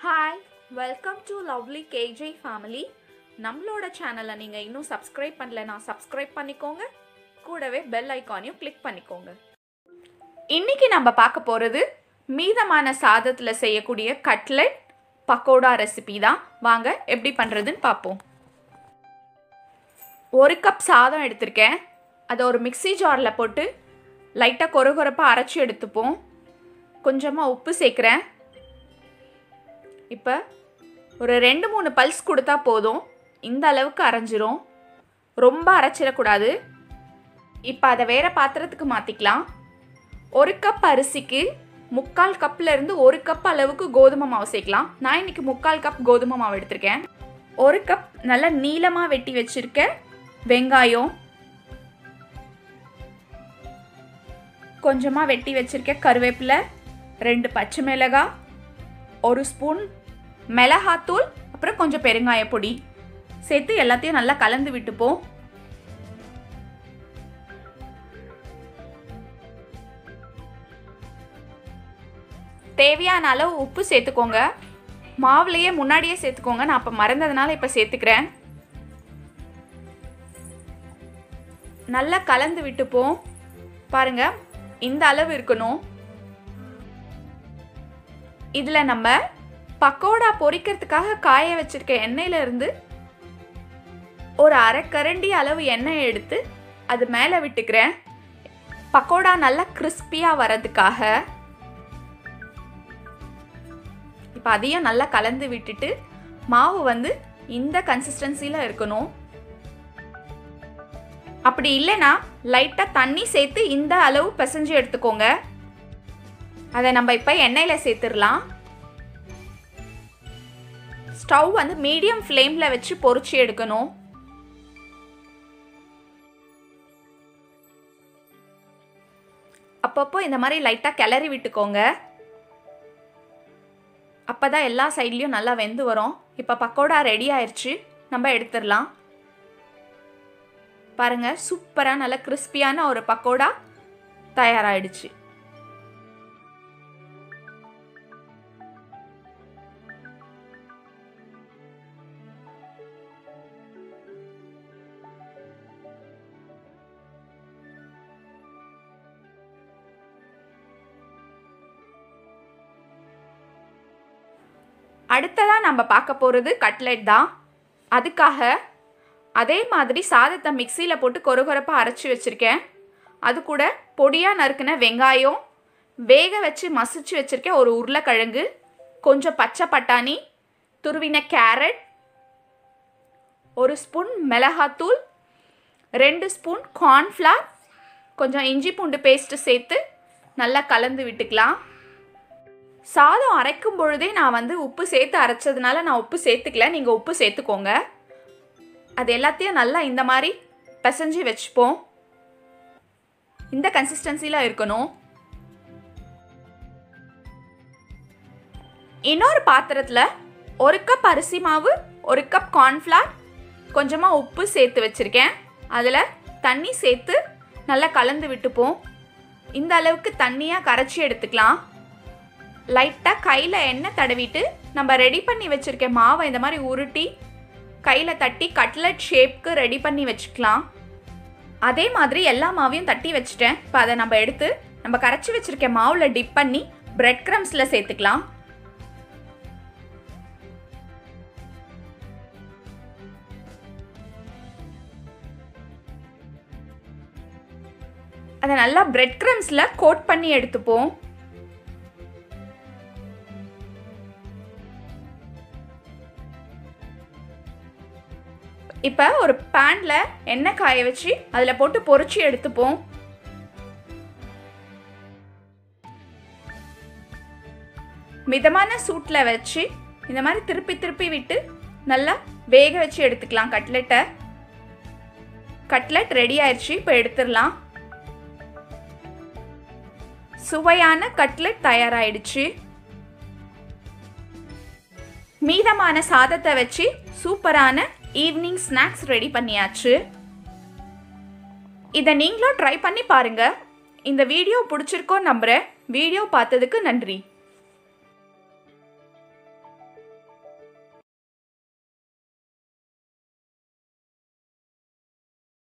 hi welcome to lovely KJ family நம்மளோட சேனலை நீங்கள் இன்னும் சப்ஸ்கிரைப் பண்ணலனா சப்ஸ்கிரைப் பண்ணிக்கோங்க கூடவே பெல் ஐக்கானையும் கிளிக் பண்ணிக்கோங்க இன்னைக்கு நம்ம பார்க்க போகிறது மீதமான சாதத்தில் செய்யக்கூடிய கட்லெட் பக்கோடா ரெசிபி தான் வாங்க எப்படி பண்ணுறதுன்னு பார்ப்போம் ஒரு கப் சாதம் எடுத்திருக்கேன் அதை ஒரு மிக்ஸி ஜாரில் போட்டு லைட்டாக கொரகொரப்பாக அரைச்சி எடுத்துப்போம் கொஞ்சமாக உப்பு சேர்க்குறேன் இப்போ ஒரு ரெண்டு மூணு பல்ஸ் கொடுத்தா போதும் இந்த அளவுக்கு அரைஞ்சிரும் ரொம்ப அரைச்சிடக்கூடாது இப்போ அதை வேறு பாத்திரத்துக்கு மாற்றிக்கலாம் ஒரு கப் அரிசிக்கு முக்கால் கப்பில் இருந்து ஒரு கப் அளவுக்கு கோதுமை மாவு சேர்க்கலாம் நான் இன்னைக்கு முக்கால் கப் கோதுமை மாவு எடுத்திருக்கேன் ஒரு கப் நல்லா நீளமாக வெட்டி வச்சுருக்க வெங்காயம் கொஞ்சமாக வெட்டி வச்சுருக்க கருவேப்பிலை ரெண்டு பச்சை மிளகாய் ஒரு ஸ்பூன் மிளகாத்தூள் அப்புறம் கொஞ்சம் பெருங்காய பொடி சேர்த்து எல்லாத்தையும் நல்லா கலந்து விட்டுப்போம் தேவையான அளவு உப்பு சேர்த்துக்கோங்க மாவுலையே முன்னாடியே சேர்த்துக்கோங்க நான் அப்போ மறந்ததுனால இப்போ சேர்த்துக்கிறேன் நல்லா கலந்து விட்டுப்போம் பாருங்க இந்த அளவு இருக்கணும் இதில் நம்ம பக்கோடா பொரிக்கிறதுக்காக காய வச்சிருக்க எண்ணெயில இருந்து ஒரு அரை கரண்டி அளவு எண்ணெய் எடுத்து அது மேலே விட்டுக்கிறேன் பக்கோடா நல்லா கிறிஸ்பியாக வர்றதுக்காக இப்போ அதையும் நல்லா கலந்து விட்டுட்டு மாவு வந்து இந்த கன்சிஸ்டன்சியில் இருக்கணும் அப்படி இல்லைன்னா லைட்டாக தண்ணி சேர்த்து இந்த அளவு பிசைஞ்சு எடுத்துக்கோங்க அதை நம்ம இப்போ எண்ணெயில் சேர்த்துடலாம் ஸ்டவ் வந்து மீடியம் ஃப்ளேமில் வச்சு பொறிச்சு எடுக்கணும் அப்பப்போ இந்த மாதிரி லைட்டாக கிளறி விட்டுக்கோங்க அப்போ தான் எல்லா சைட்லேயும் நல்லா வெந்து வரும் இப்போ பக்கோடா ரெடி ஆயிடுச்சு நம்ம எடுத்துடலாம் பாருங்கள் சூப்பராக நல்ல கிறிஸ்பியான ஒரு பக்கோடா தயாராகிடுச்சு அடுத்ததாக நம்ம பார்க்க போகிறது கட்லெட் தான் அதுக்காக அதே மாதிரி சாதத்தை மிக்சியில் போட்டு கொரகொரப்பாக அரைச்சி வச்சுருக்கேன் அது கூட பொடியாக நறுக்கின வெங்காயம் வேக வச்சு மசிச்சு வச்சுருக்கேன் ஒரு உருளைக்கிழங்கு கொஞ்சம் பச்சை பட்டாணி துருவின கேரட் ஒரு ஸ்பூன் மிளகாத்தூள் ரெண்டு ஸ்பூன் கார்ன்ஃப்ளவர் கொஞ்சம் இஞ்சி பூண்டு பேஸ்ட்டு சேர்த்து நல்லா கலந்து விட்டுக்கலாம் சாதம் அரைக்கும் பொழுதே நான் வந்து உப்பு சேர்த்து அரைச்சதுனால நான் உப்பு சேர்த்துக்கல நீங்கள் உப்பு சேர்த்துக்கோங்க அது எல்லாத்தையும் நல்லா இந்த மாதிரி பிசைஞ்சு வச்சுப்போம் இந்த கன்சிஸ்டன்சியில் இருக்கணும் இன்னொரு பாத்திரத்தில் ஒரு கப் அரிசி மாவு ஒரு கப் கார்ன்ஃப்ளவர் கொஞ்சமாக உப்பு சேர்த்து வச்சுருக்கேன் அதில் தண்ணி சேர்த்து நல்லா கலந்து விட்டுப்போம் இந்த அளவுக்கு தண்ணியாக கரைச்சி எடுத்துக்கலாம் லைட்டாக கையில் எண்ணெய் தடவிட்டு நம்ம ரெடி பண்ணி வச்சுருக்க மாவை இந்த மாதிரி உருட்டி கையில் தட்டி கட்லட் ஷேப்க்கு ரெடி பண்ணி வச்சுக்கலாம் அதே மாதிரி எல்லா மாவையும் தட்டி வச்சுட்டேன் இப்போ அதை நம்ம எடுத்து நம்ம கரைச்சி வச்சுருக்க மாவில் டிப் பண்ணி பிரெட் க்ரம்ஸில் சேர்த்துக்கலாம் அதை நல்லா பிரெட் க்ரம்ஸில் கோட் பண்ணி எடுத்துப்போம் இப்போ ஒரு பேனில் எண்ணெய் காய வச்சு அதில் போட்டு பொறிச்சு எடுத்துப்போம் மிதமான சூட்டில் வச்சு இந்த மாதிரி திருப்பி திருப்பி விட்டு நல்லா வேக வச்சு எடுத்துக்கலாம் கட்லெட்டை கட்லெட் ரெடி ஆயிடுச்சு இப்போ எடுத்துடலாம் சுவையான கட்லெட் தயாராயிடுச்சு மீதமான சாதத்தை வச்சு சூப்பரான ஈவினிங் ஸ்நாக்ஸ் ரெடி பண்ணியாச்சு இதை நீங்களும் ட்ரை பண்ணி பாருங்க இந்த வீடியோ பிடிச்சிருக்கோன்னு நம்புகிறேன் வீடியோ பார்த்ததுக்கு நன்றி